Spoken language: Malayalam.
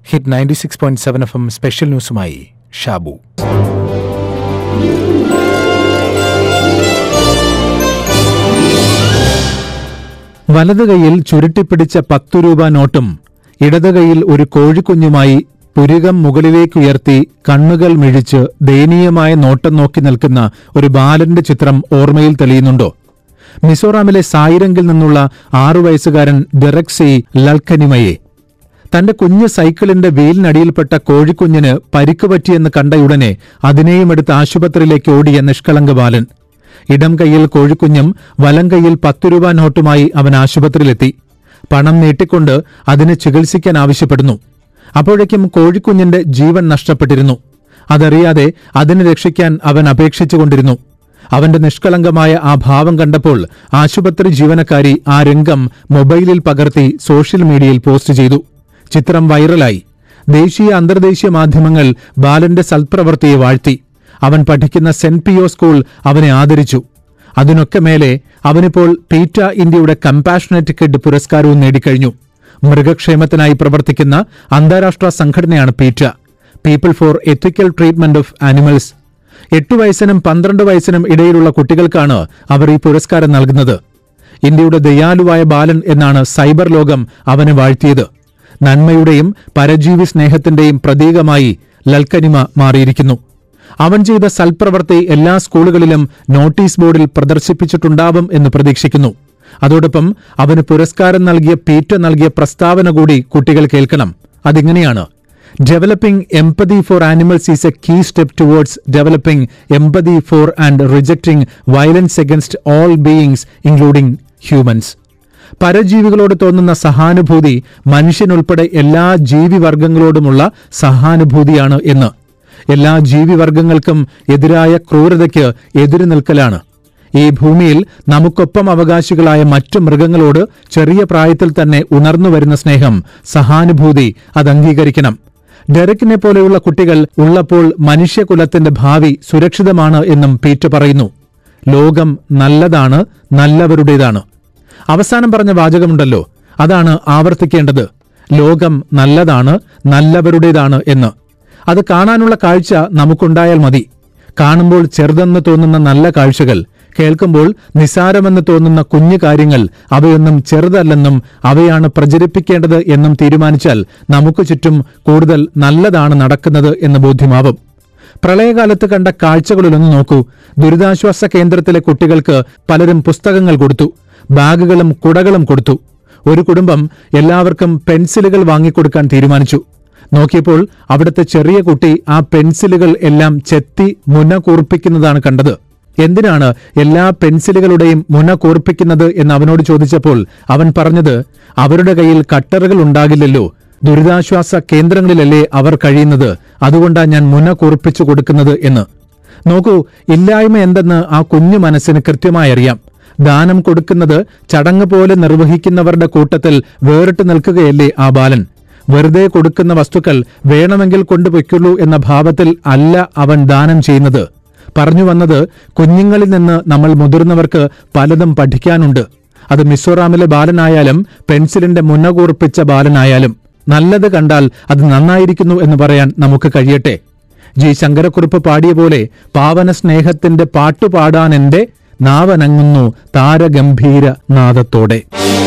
hit ninety six point seven F M special ന്യൂസുമായി ഷാബു വലത് കൈയിൽ ചുരുട്ടിപ്പിടിച്ച പത്തു രൂപ നോട്ടും ഇടത് കൈയിൽ ഒരു കോഴിക്കുഞ്ഞുമായി പുരികം മുകളിലേക്കുയർത്തി കണ്ണുകൾ മിഴിച്ച് ദയനീയമായ നോട്ടം നോക്കി നിൽക്കുന്ന ഒരു ബാലന്റെ ചിത്രം ഓർമ്മയിൽ തെളിയുന്നുണ്ടോ മിസോറാമിലെ സായിരങ്കിൽ നിന്നുള്ള ആറു വയസ്സുകാരൻ ഡെറക് സി ലൽഖനിമയെ തന്റെ കുഞ്ഞ് സൈക്കിളിന്റെ വീലിനടിയിൽപ്പെട്ട കോഴിക്കുഞ്ഞിന് പരിക്ക് പറ്റിയെന്ന് കണ്ടയുടനെ അതിനെയും എടുത്ത് ആശുപത്രിയിലേക്ക് ഓടിയ നിഷ്കളങ്ക ബാലൻ ഇടം കൈയിൽ കോഴിക്കുഞ്ഞും വലം കൈയിൽ പത്തു രൂപ നോട്ടുമായി അവൻ ആശുപത്രിയിലെത്തി പണം നീട്ടിക്കൊണ്ട് അതിനെ ചികിത്സിക്കാൻ ആവശ്യപ്പെടുന്നു അപ്പോഴേക്കും കോഴിക്കുഞ്ഞിന്റെ ജീവൻ നഷ്ടപ്പെട്ടിരുന്നു അതറിയാതെ അതിനെ രക്ഷിക്കാൻ അവൻ അപേക്ഷിച്ചുകൊണ്ടിരുന്നു അവന്റെ നിഷ്കളങ്കമായ ആ ഭാവം കണ്ടപ്പോൾ ആശുപത്രി ജീവനക്കാരി ആ രംഗം മൊബൈലിൽ പകർത്തി സോഷ്യൽ മീഡിയയിൽ പോസ്റ്റ് ചെയ്തു ചിത്രം വൈറലായി ദേശീയ അന്തർദേശീയ മാധ്യമങ്ങൾ ബാലന്റെ സൽപ്രവൃത്തിയെ വാഴ്ത്തി അവൻ പഠിക്കുന്ന സെന്റ് പിയോ സ്കൂൾ അവനെ ആദരിച്ചു അതിനൊക്കെ മേലെ അവനിപ്പോൾ പീറ്റ ഇന്ത്യയുടെ കമ്പാഷനറ്റ് കിഡ് പുരസ്കാരവും നേടിക്കഴിഞ്ഞു മൃഗക്ഷേമത്തിനായി പ്രവർത്തിക്കുന്ന അന്താരാഷ്ട്ര സംഘടനയാണ് PETA people for ethical treatment of animals എട്ടു വയസ്സിനും പന്ത്രണ്ട് വയസ്സിനും ഇടയിലുള്ള കുട്ടികൾക്കാണ് അവർ ഈ പുരസ്കാരം നൽകുന്നത് ഇന്ത്യയുടെ ദയാലുവായ ബാലൻ എന്നാണ് സൈബർ ലോകം അവനെ വാഴ്ത്തിയത് നന്മയുടെയും പരജീവി സ്നേഹത്തിന്റെയും പ്രതീകമായി ലൽക്കനിമ മാറിയിരിക്കുന്നു അവൻ ചെയ്ത സൽപ്രവർത്തി എല്ലാ സ്കൂളുകളിലും നോട്ടീസ് ബോർഡിൽ പ്രദർശിപ്പിച്ചിട്ടുണ്ടാവും എന്ന് പ്രതീക്ഷിക്കുന്നു അതോടൊപ്പം അവന് പുരസ്കാരം നൽകിയ പീറ്റ നൽകിയ പ്രസ്താവന കൂടി കുട്ടികൾ കേൾക്കണം അതിങ്ങനെയാണ് developing empathy for animals is a key step towards developing empathy for and rejecting violence against all beings including humans പരജീവികളോട് തോന്നുന്ന സഹാനുഭൂതി മനുഷ്യനുൾപ്പെടെ എല്ലാ ജീവിവർഗങ്ങളോടുമുള്ള സഹാനുഭൂതിയാണ് എന്ന് എല്ലാ ജീവിവർഗങ്ങൾക്കും എതിരായ ക്രൂരതയ്ക്ക് എതിരു നിൽക്കലാണ് ഈ ഭൂമിയിൽ നമുക്കൊപ്പം അവകാശികളായ മറ്റു മൃഗങ്ങളോട് ചെറിയ പ്രായത്തിൽ തന്നെ ഉണർന്നു വരുന്ന സ്നേഹം സഹാനുഭൂതി അത് അംഗീകരിക്കണം ഡെറക്കിനെ പോലെയുള്ള കുട്ടികൾ ഉള്ളപ്പോൾ മനുഷ്യകുലത്തിന്റെ ഭാവി സുരക്ഷിതമാണ് എന്നും പീറ്റർ പറയുന്നു ലോകം നല്ലതാണ് നല്ലവരുടേതാണ് അവസാനം പറഞ്ഞ വാചകമുണ്ടല്ലോ അതാണ് ആവർത്തിക്കേണ്ടത് ലോകം നല്ലതാണ് നല്ലവരുടേതാണ് എന്ന് അത് കാണാനുള്ള കാഴ്ച നമുക്കുണ്ടായാൽ മതി കാണുമ്പോൾ ചെറുതെന്ന് തോന്നുന്ന നല്ല കാഴ്ചകൾ കേൾക്കുമ്പോൾ നിസാരമെന്ന് തോന്നുന്ന കുഞ്ഞു കാര്യങ്ങൾ അവയൊന്നും ചെറുതല്ലെന്നും അവയാണ് പ്രചരിപ്പിക്കേണ്ടത് എന്നും തീരുമാനിച്ചാൽ നമുക്ക് ചുറ്റും കൂടുതൽ നല്ലതാണ് നടക്കുന്നത് എന്ന് ബോധ്യമാവും പ്രളയകാലത്ത് കണ്ട കാഴ്ചകളിലൊന്ന് നോക്കൂ ദുരിതാശ്വാസ കേന്ദ്രത്തിലെ കുട്ടികൾക്ക് പലരും പുസ്തകങ്ങൾ കൊടുത്തു ബാഗുകളും കുടകളും കൊടുത്തു ഒരു കുടുംബം എല്ലാവർക്കും പെൻസിലുകൾ വാങ്ങിക്കൊടുക്കാൻ തീരുമാനിച്ചു നോക്കിയപ്പോൾ അവിടുത്തെ ചെറിയ കുട്ടി ആ പെൻസിലുകൾ എല്ലാം ചെത്തി മുന കൂർപ്പിക്കുന്നതാണ് കണ്ടത് എന്തിനാണ് എല്ലാ പെൻസിലുകളുടെയും മുന കൂർപ്പിക്കുന്നത് എന്ന് അവനോട് ചോദിച്ചപ്പോൾ അവൻ പറഞ്ഞത് അവരുടെ കയ്യിൽ കട്ടറുകൾ ഉണ്ടാകില്ലല്ലോ ദുരിതാശ്വാസ കേന്ദ്രങ്ങളിലല്ലേ അവർ കഴിയുന്നത് അതുകൊണ്ടാ ഞാൻ മുന കൂർപ്പിച്ചു കൊടുക്കുന്നത് എന്ന് നോക്കൂ ഇല്ലായ്മ എന്തെന്ന് ആ കുഞ്ഞു മനസ്സിന് കൃത്യമായി അറിയാം ദാനം കൊടുക്കുന്നത് ചടങ്ങ് പോലെ നിർവഹിക്കുന്നവരുടെ കൂട്ടത്തിൽ വേറിട്ട് നിൽക്കുകയല്ലേ ആ ബാലൻ വെറുതെ കൊടുക്കുന്ന വസ്തുക്കൾ വേണമെങ്കിൽ കൊണ്ടുവയ്ക്കുള്ളൂ എന്ന ഭാവത്തിൽ അല്ല അവൻ ദാനം ചെയ്യുന്നത് പറഞ്ഞു വന്നത് കുഞ്ഞുങ്ങളിൽ നിന്ന് നമ്മൾ മുതിർന്നവർക്ക് പലതും പഠിക്കാനുണ്ട് അത് മിസോറാമിലെ ബാലനായാലും പെൻസിലിന്റെ മുന്നകൂർപ്പിച്ച ബാലനായാലും നല്ലത് കണ്ടാൽ അത് നന്നായിരിക്കുന്നു എന്ന് പറയാൻ നമുക്ക് കഴിയട്ടെ ജി ശങ്കരക്കുറുപ്പ് പാടിയ പോലെ പാവന സ്നേഹത്തിന്റെ പാട്ടുപാടാൻ എന്റെ നാവനങ്ങുന്നു താരഗംഭീര നാദത്തോടെ